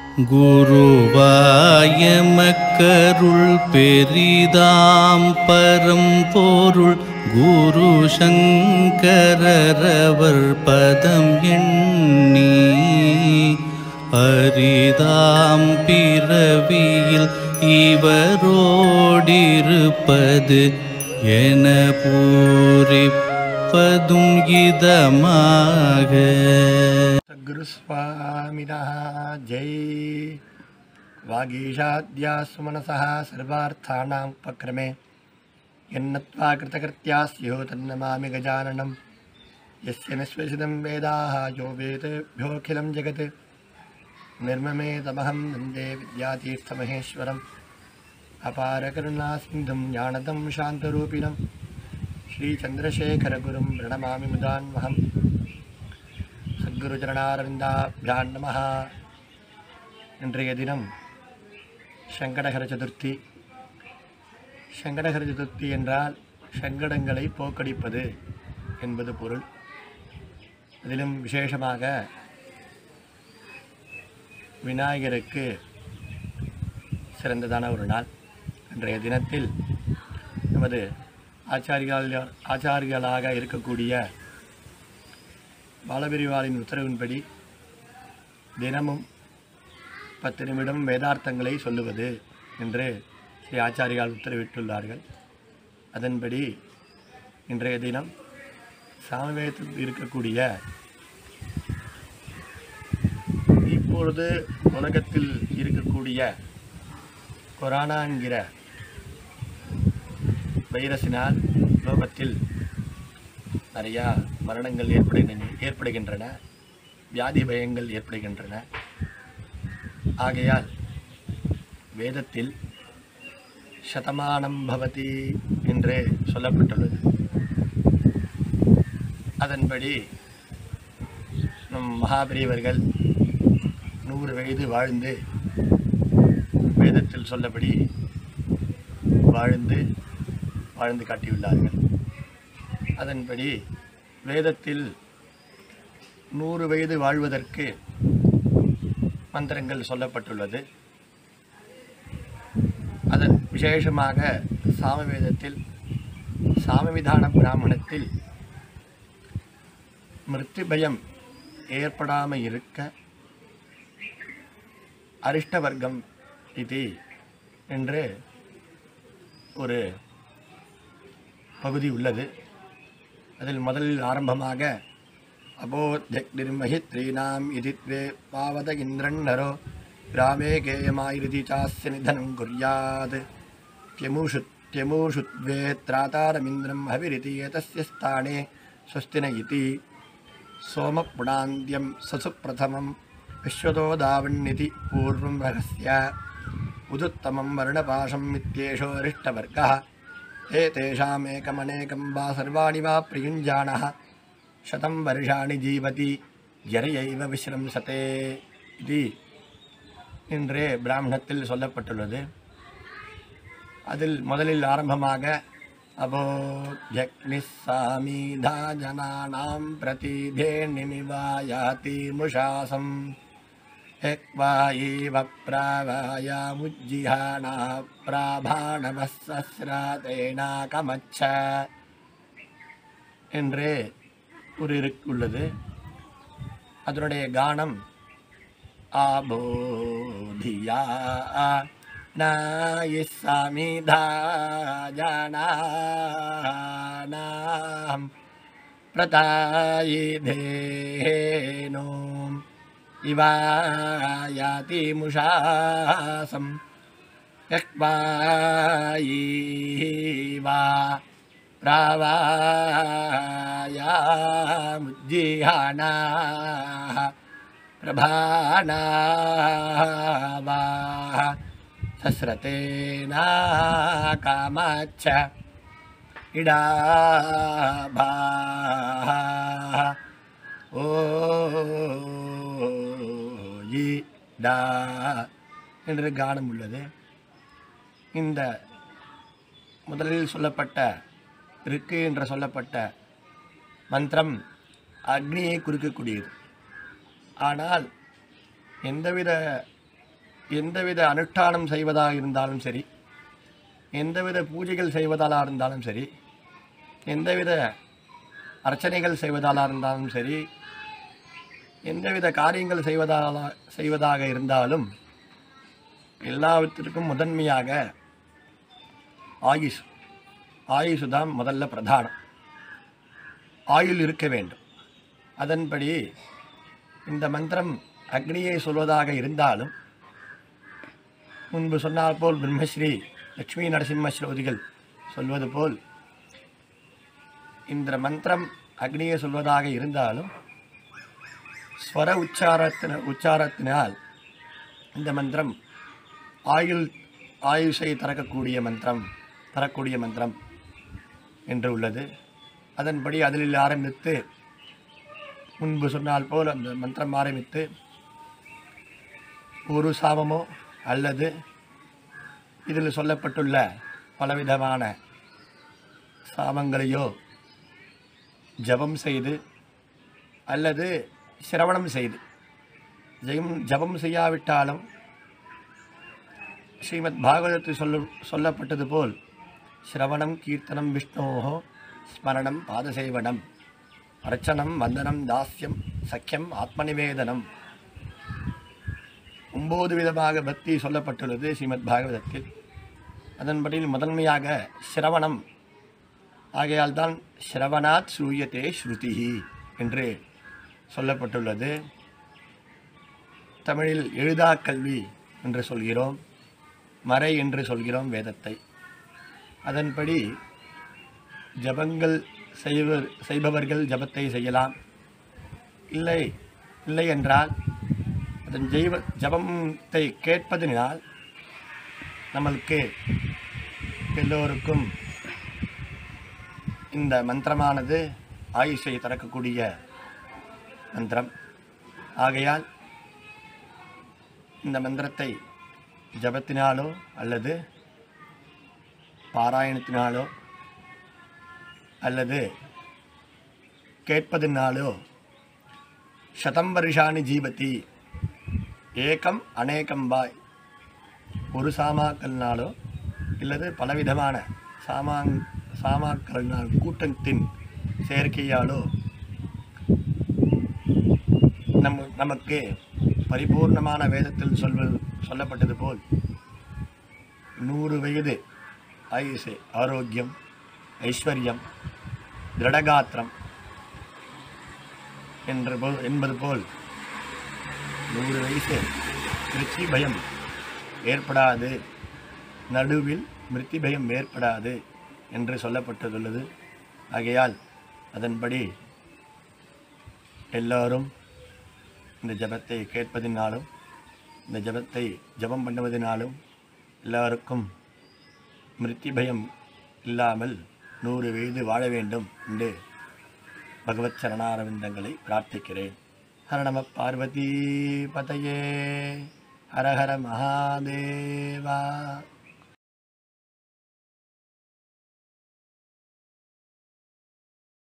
குருவாயமக்கருள் பெரிதாம் பரம்பொருள் குரு சங்கரரவர் பதம் எண்ணி அரிதாம் பிறவியில் இவரோடிருப்பது என பூரிப்பதும் இதமாக सद्गुरुस्वामिनः जय वागीशाद्यासु मनसः सर्वार्थानां उपक्रमे यन्नत्वा कृतकृत्या स्युः तन्नमामि गजाननं यस्य निःश्वसितं वेदाः यो वेदेभ्योऽखिलं जगत् निर्ममेतमहं वन्दे विद्यातीर्थमहेश्वरम् अपारकरुणासिन्धुं ज्ञानदं शान्तरूपिणं श्रीचन्द्रशेखरगुरुं प्रणमामि मुदान्वहम् சத்குருச்சரணாரவிந்தாபியான் நம இன்றைய தினம் சங்கடகர சதுர்த்தி சங்கடகர சதுர்த்தி என்றால் சங்கடங்களை போக்கடிப்பது என்பது பொருள் அதிலும் விசேஷமாக விநாயகருக்கு சிறந்ததான ஒரு நாள் இன்றைய தினத்தில் நமது ஆச்சாரியால் ஆச்சாரிகளாக இருக்கக்கூடிய பாலபிரிவாளின் உத்தரவின்படி தினமும் பத்து நிமிடம் வேதார்த்தங்களை சொல்லுவது என்று ஸ்ரீ ஆச்சாரியால் உத்தரவிட்டுள்ளார்கள் அதன்படி இன்றைய தினம் சாமவேதத்தில் இருக்கக்கூடிய இப்பொழுது உலகத்தில் இருக்கக்கூடிய கொரோனா என்கிற வைரஸினால் லோகத்தில் நிறையா மரணங்கள் ஏற்படுகின்றன ஏற்படுகின்றன வியாதி பயங்கள் ஏற்படுகின்றன ஆகையால் வேதத்தில் சதமானம் பவதி என்று சொல்லப்பட்டுள்ளது அதன்படி நம் மகாபிரியவர்கள் நூறு வயது வாழ்ந்து வேதத்தில் சொல்லபடி வாழ்ந்து வாழ்ந்து காட்டியுள்ளார்கள் அதன்படி வேதத்தில் நூறு வயது வாழ்வதற்கு மந்திரங்கள் சொல்லப்பட்டுள்ளது அதன் விசேஷமாக சாமவேதத்தில் சாமவிதான பிராமணத்தில் மிருத்யு பயம் ஏற்படாமல் இருக்க அரிஷ்டவர்க்கம் இது என்று ஒரு பகுதி உள்ளது அதில் முதலில் ஆரம்பமாக அபோத்யக்னிர்மஹித்ரீனாம் இதித்வே பாவத இந்திரன்னரோ கிராமே கேயமாயிருதி சாஸ்ய நிதனம் குர்யாத் தியமூஷு தியமூஷுத்வே திராதாரமிந்திரம் ஹவிரிதி ஏதஸ்ய ஸ்தானே ஸ்வஸ்தின இதி சோமப்புணாந்தியம் சசுப்பிரதமம் விஸ்வதோதாவண்ணிதி பூர்வம் ரகஸ்ய உதுத்தமம் வருணபாஷம் இत्येषो अरिष्टवर्गः एतेषामेकमनेकं वा सर्वाणि वा प्रयुञ्जानः शतं वर्षाणि जीवति ஜரையைவ விஸ்ரம்சதே இது என்று பிராமணத்தில் சொல்லப்பட்டுள்ளது அதில் முதலில் ஆரம்பமாக அபோத்யக்னிசாமீதா ஜனானாம் பிரதிதேணிமிவாயாதி முஷாசம் ஹெக்வாயீவ பிராவாயாமுஜ்ஜிஹானா பிராபாணவசஸ்ராதேனா கமச்ச என்று ஒரு இருக்கு உள்ளது அதனுடைய கானம் ஆபோதியா நாயிசாமிதா ஜானானாம் பிரதாயிதேனோம் இவாயாதி முஷாசம் யக்வாயீவா प्रावायामुज्जिहाना प्रभानावा सस्रतेना कामाच्छ इडाभा ओ டா என்ற கானம் உள்ளது இந்த முதலில் சொல்லப்பட்ட ரிக்கு என்று சொல்லப்பட்ட மந்திரம் அக்னியை குறிக்கக்கூடியது ஆனால் எந்தவித எந்தவித அனுஷ்டானம் செய்வதாக இருந்தாலும் சரி எந்தவித பூஜைகள் செய்வதாலாக இருந்தாலும் சரி எந்தவித அர்ச்சனைகள் செய்வதாலாக இருந்தாலும் சரி எந்தவித காரியங்கள் செய்வதால செய்வதாக இருந்தாலும் எல்லாவற்றிற்கும் முதன்மையாக ஆயுஷ் ஆயுஷு தான் முதல்ல பிரதானம் ஆயுள் இருக்க வேண்டும் அதன்படி இந்த மந்திரம் அக்னியை சொல்வதாக இருந்தாலும் முன்பு சொன்னார் போல் பிரம்மஸ்ரீ லக்ஷ்மி நரசிம்ம ஸ்ரோதிகள் சொல்வது போல் இந்த மந்திரம் அக்னியை சொல்வதாக இருந்தாலும் ஸ்வர உச்சாரத்தின உச்சாரத்தினால் இந்த மந்திரம் ஆயுள் ஆயுஷை தரக்கூடிய மந்திரம் தரக்கூடிய மந்திரம் என்று உள்ளது அதன்படி அதில் ஆரம்பித்து முன்பு சொன்னால் போல் அந்த மந்திரம் ஆரம்பித்து ஒரு சாமமோ அல்லது இதில் சொல்லப்பட்டுள்ள பலவிதமான சாமங்களையோ ஜபம் செய்து அல்லது சிரவணம் செய்து ஜெயம் ஜபம் செய்யாவிட்டாலும் ஸ்ரீமத் பாகவதத்தில் சொல்ல சொல்லப்பட்டது போல் சிரவணம் கீர்த்தனம் விஷ்ணோஹோ ஸ்மரணம் பாதசேவனம் அர்ச்சனம் வந்தனம் தாஸ்யம் சக்கியம் ஆத்மநிவேதனம் ஒம்பது விதமாக பக்தி சொல்லப்பட்டுள்ளது ஸ்ரீமத் பாகவதத்தில் அதன்படி முதன்மையாக சிரவணம் ஆகையால் தான் சிரவணாத் சூயத்தே ஸ்ருதிஹி என்று சொல்லப்பட்டுள்ளது தமிழில் எழுதா கல்வி என்று சொல்கிறோம் மறை என்று சொல்கிறோம் வேதத்தை அதன்படி ஜபங்கள் செய்வ செய்பவர்கள் ஜபத்தை செய்யலாம் இல்லை இல்லை என்றால் அதன் ஜெய்வ ஜபத்தை கேட்பதனால் நம்மளுக்கு எல்லோருக்கும் இந்த மந்திரமானது ஆயுஷை திறக்கக்கூடிய மந்திரம் ஆகையால் இந்த மந்திரத்தை ஜபத்தினாலோ அல்லது பாராயணத்தினாலோ அல்லது கேட்பதினாலோ சதம் வருஷாணி ஜீவதி ஏகம் அநேகம் பாய் ஒரு சாமாக்கள்னாலோ இல்லது பலவிதமான சாமாங் சாமாக்கள்னால் கூட்டத்தின் சேர்க்கையாலோ நம் நமக்கு பரிபூர்ணமான வேதத்தில் சொல்வது சொல்லப்பட்டது போல் நூறு வயது ஆயுசு ஆரோக்கியம் ஐஸ்வர்யம் திருடகாத்திரம் என்று போல் என்பது போல் நூறு வயசு மிருத்தி பயம் ஏற்படாது நடுவில் மிருத்தி பயம் ஏற்படாது என்று சொல்லப்பட்டுள்ளது ஆகையால் அதன்படி எல்லாரும் இந்த ஜபத்தை கேட்பதினாலும் இந்த ஜபத்தை ஜபம் பண்ணுவதனாலும் எல்லாருக்கும் மிருத்தி பயம் இல்லாமல் நூறு வயது வாழ வேண்டும் என்று பகவத் சரணாரவிந்தங்களை பிரார்த்திக்கிறேன் ஹர நம பார்வதி பதையே ஹர ஹர மகாதேவா